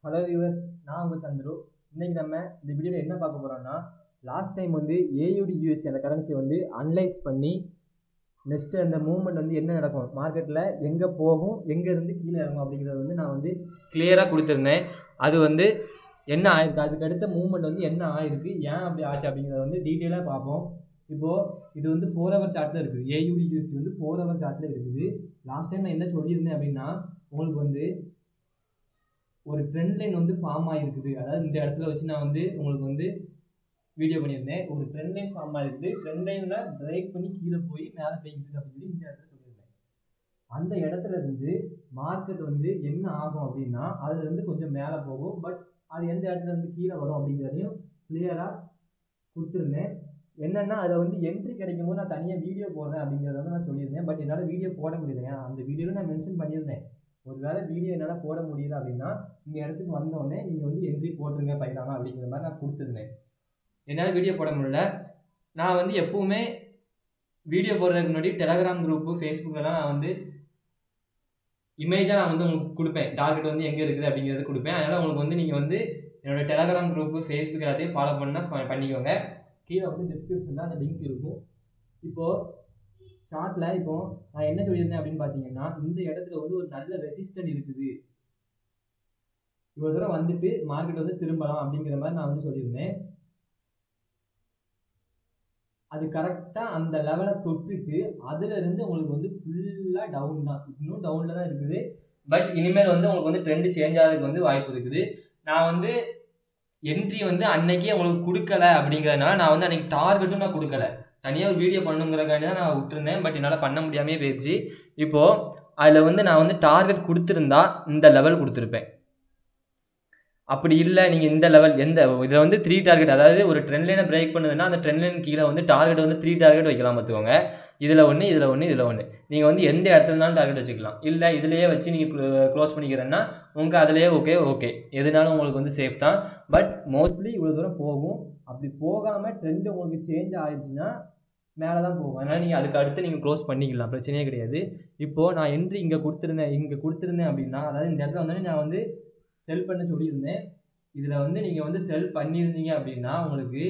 hello viewer நான் உங்கள் சந்துரு இன்னைக்கு நம்ம இந்த வீடியோவில் என்ன பார்க்க போகிறோம்னா லாஸ்ட் டைம் வந்து ஏயுடி யூஎஸ்டி அந்த கரன்சி வந்து அனலைஸ் பண்ணி நெக்ஸ்ட்டு அந்த மூவ்மெண்ட் வந்து என்ன நடக்கும் மார்க்கெட்டில் எங்கே போகும் எங்கே இருந்து கீழே இறங்கும் அப்படிங்கிறத வந்து நான் வந்து கிளியராக கொடுத்துருந்தேன் அது வந்து என்ன ஆயிருக்கு அதுக்கு அடுத்த மூவ்மெண்ட் வந்து என்ன ஆயிருக்கு ஏன் அப்படி ஆச்சு அப்படிங்கிறத வந்து டீட்டெயிலாக பார்ப்போம் இப்போது இது வந்து ஃபோர் ஹவர் சார்ட்டில் இருக்குது ஏயுடி யூஎஸ்டி வந்து ஃபோர் ஹவர் சார்ட்டில் இருக்குது லாஸ்ட் டைம் நான் என்ன சொல்லியிருந்தேன் அப்படின்னா உங்களுக்கு வந்து ஒரு ட்ரெண்ட் லைன் வந்து ஃபார்ம் ஆகிருக்குது அதாவது இந்த இடத்துல வச்சு நான் வந்து உங்களுக்கு வந்து வீடியோ பண்ணியிருந்தேன் ஒரு ட்ரெண்ட் லைன் ஃபார்ம் ஆகிருக்குது ட்ரெண்ட் லைனில் பிரேக் பண்ணி கீழே போய் மேலே போய்கிட்டு அப்படின்னு சொல்லி இந்த இடத்துல சொல்லியிருந்தேன் அந்த இடத்துல இருந்து மார்க்கெட் வந்து என்ன ஆகும் அப்படின்னா அதுல இருந்து கொஞ்சம் மேலே போகும் பட் அது எந்த இடத்துல இருந்து கீழே வரும் அப்படிங்கிறதையும் கிளியராக கொடுத்துருந்தேன் என்னன்னா அதை வந்து என்ட்ரி கிடைக்கும் போது நான் தனியாக வீடியோ போடுறேன் அப்படிங்கிறத வந்து நான் சொல்லியிருந்தேன் பட் என்னால் வீடியோ போட முடியல ஏன்னா அந்த வீடியோவில் நான் மென்ஷன் பண்ணியிருந்தேன் ஒருவேளை வீடியோ என்னால் போட முடியல அப்படின்னா இந்த இடத்துக்கு வந்தோடனே நீங்கள் வந்து என்ட்ரி போட்டுருங்க பயிலாமா அப்படிங்கிற மாதிரி நான் கொடுத்துருந்தேன் என்னால் வீடியோ போட முடியல நான் வந்து எப்பவுமே வீடியோ போடுறதுக்கு முன்னாடி டெலகிராம் குரூப்பு ஃபேஸ்புக்கெல்லாம் நான் வந்து இமேஜாக நான் வந்து உங்களுக்கு கொடுப்பேன் டார்கெட் வந்து எங்கே இருக்குது அப்படிங்கிறது கொடுப்பேன் அதனால் உங்களுக்கு வந்து நீங்கள் வந்து என்னோட டெலகிராம் குரூப்பு ஃபேஸ்புக் எல்லாத்தையும் ஃபாலோ பண்ணால் பண்ணிக்கோங்க கீழே வந்து டிஸ்கிரிப்ஷனில் அந்த லிங்க் இருக்கும் இப்போது சார்ட்டில் இப்போ நான் என்ன சொல்லியிருந்தேன் அப்படின்னு பார்த்தீங்கன்னா இந்த இடத்துல வந்து ஒரு நல்ல ரெசிஸ்டன்ட் இருக்குது இவ்வளோ தூரம் வந்துட்டு மார்க்கெட் வந்து திரும்பலாம் அப்படிங்கிற மாதிரி நான் வந்து சொல்லியிருந்தேன் அது கரெக்டாக அந்த லெவலை தொட்டுட்டு அதுல இருந்து உங்களுக்கு வந்து ஃபுல்லாக டவுன் தான் இன்னும் டவுனில் தான் இருக்குது பட் இனிமேல் வந்து உங்களுக்கு வந்து ட்ரெண்ட் சேஞ்ச் ஆகிறதுக்கு வந்து வாய்ப்பு இருக்குது நான் வந்து என்ட்ரி வந்து அன்னைக்கே உங்களுக்கு கொடுக்கல அப்படிங்கிறதுனால நான் வந்து அன்னைக்கு டார்கெட்டும் நான் கொடுக்கல தனியாக ஒரு வீடியோ பண்ணுங்கிறக்காண்டி தான் நான் விட்டுருந்தேன் பட் என்னால் பண்ண முடியாமே போயிடுச்சு இப்போது அதில் வந்து நான் வந்து டார்கெட் கொடுத்துருந்தா இந்த லெவல் கொடுத்துருப்பேன் அப்படி இல்லை நீங்கள் இந்த லெவல் எந்த இதில் வந்து த்ரீ டார்கெட் அதாவது ஒரு ட்ரெண்ட் லைனை பிரேக் பண்ணுதுன்னா அந்த ட்ரெண்ட் லைன் கீழே வந்து டார்கெட் வந்து த்ரீ டார்கெட் வைக்கலாம் பார்த்துக்கோங்க இதில் ஒன்று இதில் ஒன்று இதில் ஒன்று நீங்கள் வந்து எந்த இடத்துல இருந்தாலும் டார்கெட் வச்சுக்கலாம் இல்லை இதுலேயே வச்சு நீங்கள் க்ளோஸ் பண்ணிக்கிறேன்னா உங்கள் அதிலேயே ஓகே ஓகே எதுனாலும் உங்களுக்கு வந்து சேஃப் தான் பட் மோஸ்ட்லி இவ்வளோ தூரம் போகும் அப்படி போகாமல் ட்ரெண்ட் உங்களுக்கு சேஞ்ச் ஆயிடுச்சுன்னா மேலே தான் போகும் அதனால் நீங்கள் அதுக்கு அடுத்து நீங்கள் க்ளோஸ் பண்ணிக்கலாம் பிரச்சனையே கிடையாது இப்போது நான் என்ட்ரி இங்கே கொடுத்துருந்தேன் இங்கே கொடுத்துருந்தேன் அப்படின்னா அதாவது இந்த இடத்துல வந்து நான் வந்து செல் பண்ண சொல்லியிருந்தேன் இதில் வந்து நீங்கள் வந்து செல் பண்ணியிருந்தீங்க அப்படின்னா உங்களுக்கு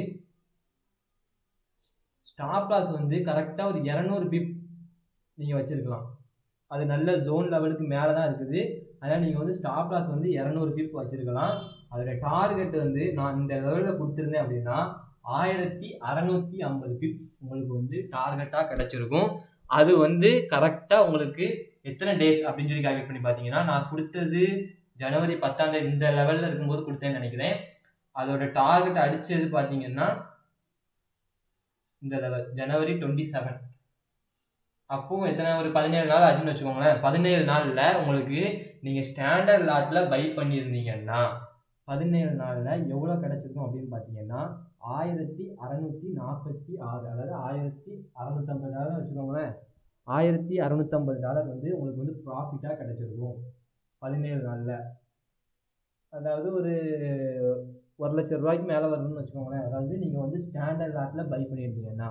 ஸ்டாப் லாஸ் வந்து கரெக்டாக ஒரு இரநூறு பிப் நீங்கள் வச்சுருக்கலாம் அது நல்ல ஜோன் லெவலுக்கு மேலே தான் இருக்குது அதனால் நீங்கள் வந்து ஸ்டாப் லாஸ் வந்து இரநூறு பிப் வச்சுருக்கலாம் அதோட டார்கெட் வந்து நான் இந்த லெவலில் கொடுத்துருந்தேன் அப்படின்னா ஆயிரத்தி அறநூற்றி ஐம்பது பிப் உங்களுக்கு வந்து டார்கெட்டாக கிடச்சிருக்கும் அது வந்து கரெக்டாக உங்களுக்கு எத்தனை டேஸ் அப்படின்னு சொல்லி கால்குலேட் பண்ணி பார்த்தீங்கன்னா நான் கொடுத்தது ஜனவரி பத்தாம் தேதி இந்த லெவலில் இருக்கும்போது கொடுத்தேன்னு நினைக்கிறேன் அதோட டார்கெட் அடித்தது பார்த்தீங்கன்னா இந்த லெவல் ஜனவரி டுவெண்ட்டி செவன் அப்பவும் எத்தனை ஒரு பதினேழு நாள் ஆச்சுன்னு வச்சுக்கோங்களேன் பதினேழு நாளில் உங்களுக்கு நீங்கள் ஸ்டாண்டர்ட் லாட்டில் பை பண்ணியிருந்தீங்கன்னா பதினேழு நாளில் எவ்வளோ கிடச்சிருக்கும் அப்படின்னு பார்த்தீங்கன்னா ஆயிரத்தி அறநூற்றி நாற்பத்தி ஆறு அதாவது ஆயிரத்தி அறநூற்றம்பது டாலர் வச்சுக்கோங்களேன் ஆயிரத்தி அறநூற்றம்பது டாலர் வந்து உங்களுக்கு வந்து ப்ராஃபிட்டாக கிடச்சிருக்கும் பதினேழு நாளில் அதாவது ஒரு ஒரு லட்ச ரூபாய்க்கு மேலே வரணும்னு வச்சுக்கோங்களேன் அதாவது நீங்கள் வந்து ஸ்டாண்டர்ட் லாட்டில் பை பண்ணியிருந்தீங்கன்னா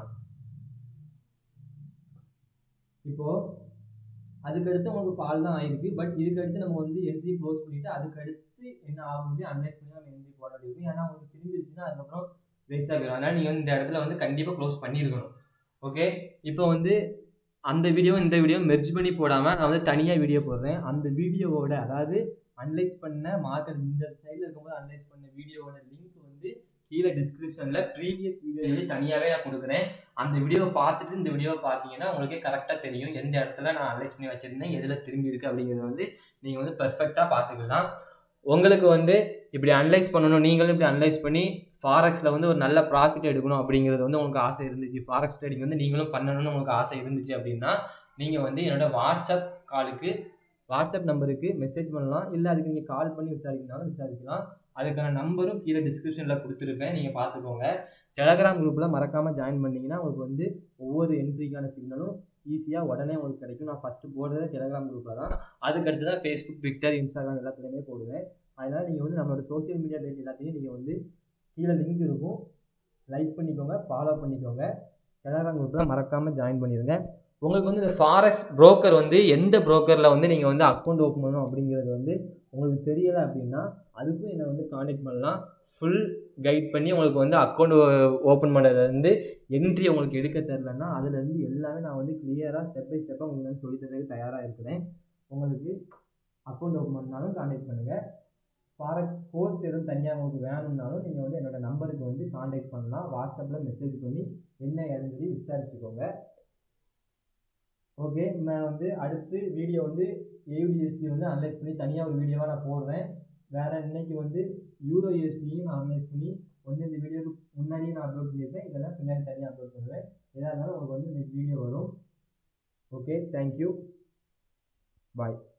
இப்போது அதுக்கடுத்து உங்களுக்கு ஃபால் தான் ஆயிருக்கு பட் இதுக்கடுத்து நம்ம வந்து என்ட்ரி க்ளோஸ் பண்ணிவிட்டு அதுக்கடுத்து என்ன ஆகுது அனலைஸ் பண்ணி நம்ம என்ட்ரி போட வேண்டியது ஏன்னா உங்களுக்கு திரும்பிடுச்சுன்னா அதுக்கப்புறம் வேஸ்ட்டாக போயிடும் அதனால் நீங்கள் வந்து இந்த இடத்துல வந்து கண்டிப்பாக க்ளோஸ் பண்ணியிருக்கணும் ஓகே இப்போ வந்து அந்த வீடியோ இந்த வீடியோ மெர்ஜ் பண்ணி போடாமல் நான் வந்து தனியாக வீடியோ போடுறேன் அந்த வீடியோவோட அதாவது அனலைஸ் பண்ண மார்க்கெட் இந்த சைடில் இருக்கும்போது அனலைஸ் பண்ண வீடியோவோட லிங்க் வந்து கீழே டிஸ்கிரிப்ஷனில் ப்ரீவியஸ் வீடியோ வந்து தனியாகவே நான் கொடுக்குறேன் அந்த வீடியோவை பார்த்துட்டு இந்த வீடியோவை பார்த்தீங்கன்னா உங்களுக்கே கரெக்டாக தெரியும் எந்த இடத்துல நான் அனலைஸ் பண்ணி வச்சுருந்தேன் எதில் திரும்பி இருக்குது அப்படிங்கிறது வந்து நீங்கள் வந்து பெர்ஃபெக்டாக பார்த்துக்கலாம் உங்களுக்கு வந்து இப்படி அனலைஸ் பண்ணணும் நீங்களும் இப்படி அனலைஸ் பண்ணி ஃபாரெக்ஸில் வந்து ஒரு நல்ல ப்ராஃபிட் எடுக்கணும் அப்படிங்கிறது வந்து உங்களுக்கு ஆசை இருந்துச்சு ஃபாரெக்ஸ் ட்ரேடிங் வந்து நீங்களும் பண்ணணும்னு உங்களுக்கு ஆசை இருந்துச்சு அப்படின்னா நீங்கள் வந்து என்னோடய வாட்ஸ்அப் காலுக்கு வாட்ஸ்அப் நம்பருக்கு மெசேஜ் பண்ணலாம் இல்லை அதுக்கு நீங்கள் கால் பண்ணி விசாரிக்கனாலும் விசாரிக்கலாம் அதுக்கான நம்பரும் கீழே டிஸ்கிரிப்ஷனில் கொடுத்துருப்பேன் நீங்கள் பார்த்துக்கோங்க டெலகிராம் குரூப்பில் மறக்காமல் ஜாயின் பண்ணிங்கன்னா உங்களுக்கு வந்து ஒவ்வொரு என்ட்ரிக்கான சிக்னலும் ஈஸியாக உடனே உங்களுக்கு கிடைக்கும் நான் ஃபஸ்ட்டு போடுறது டெலகிராம் குரூப்பில் தான் அதுக்கடுத்து தான் ஃபேஸ்புக் ட்விட்டர் இன்ஸ்டாகிராம் எல்லாத்துலேயுமே போடுவேன் அதனால் நீங்கள் வந்து நம்மளோட சோஷியல் மீடியா பேஜ் எல்லாத்தையும் நீங்கள் வந்து கீழே லிங்க் இருக்கும் லைக் பண்ணிக்கோங்க ஃபாலோ பண்ணிக்கோங்க டெலகிராம் குரூப்பில் மறக்காமல் ஜாயின் பண்ணிடுங்க உங்களுக்கு வந்து இந்த ஃபாரஸ்ட் broker வந்து எந்த brokerல வந்து நீங்கள் வந்து அக்கௌண்ட் ஓப்பன் பண்ணணும் அப்படிங்கிறது வந்து உங்களுக்கு தெரியலை அப்படின்னா அதுக்கும் என்னை வந்து காண்டாக்ட் பண்ணலாம் ஃபுல் கைட் பண்ணி உங்களுக்கு வந்து அக்கௌண்ட் ஓப்பன் பண்ணுறதுலேருந்து என்ட்ரி உங்களுக்கு எடுக்க தெரிலன்னா அதுலேருந்து எல்லாமே நான் வந்து கிளியராக ஸ்டெப் பை ஸ்டெப்பாக உங்களுக்கு வந்து சொல்லித் தரதுக்கு தயாராக இருக்கிறேன் உங்களுக்கு அக்கௌண்ட் ஓப்பன் பண்ணாலும் காண்டாக்ட் பண்ணுங்கள் ஃபாரஸ்ட் கோர்ஸ் எதுவும் தனியாக உங்களுக்கு வேணும்னாலும் நீங்கள் வந்து என்னோடய நம்பருக்கு வந்து காண்டாக்ட் பண்ணலாம் வாட்ஸ்அப்பில் மெசேஜ் பண்ணி என்ன ஏதுன்னு சொல்லி விசாரிச்சுக்கோங்க ஓகே நான் வந்து அடுத்து வீடியோ வந்து ஏயுடிஎஸ்டி வந்து அனலைஸ் பண்ணி தனியாக ஒரு வீடியோவாக நான் போடுறேன் வேறு இன்னைக்கு வந்து யூரோ யூஎஸ்டியும் நான் அனலைஸ் பண்ணி வந்து இந்த வீடியோக்கு முன்னாடியே நான் அப்லோட் பண்ணியிருப்பேன் இதெல்லாம் பின்னாடி தனியாக அப்லோட் பண்ணுவேன் எதாக இருந்தாலும் உங்களுக்கு வந்து இன்னைக்கு வீடியோ வரும் ஓகே தேங்க்யூ பாய்